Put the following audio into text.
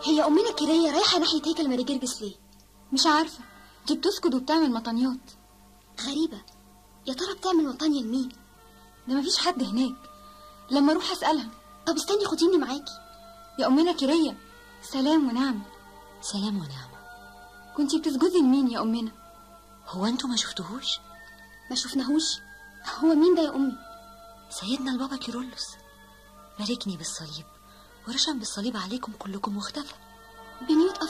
هي امنا كيرية رايحه ناحيه هيكل ماري جرجس ليه مش عارفة دي بتسكت وبتعمل مطانيات غريبه يا ترى بتعمل مطانيه لمين ده مفيش حد هناك لما اروح اسألها طب استني خديني معاكي يا أمنا كيرية سلام ونعمة سلام ونعمة كنتي بتسجدي لمين يا أمنا هو انتوا ما شفتوهوش ما شفناهوش هو مين ده يا امي سيدنا البابا كيرلس باركني بالصليب ورشم بالصليب عليكم كلكم واختفى بنيوت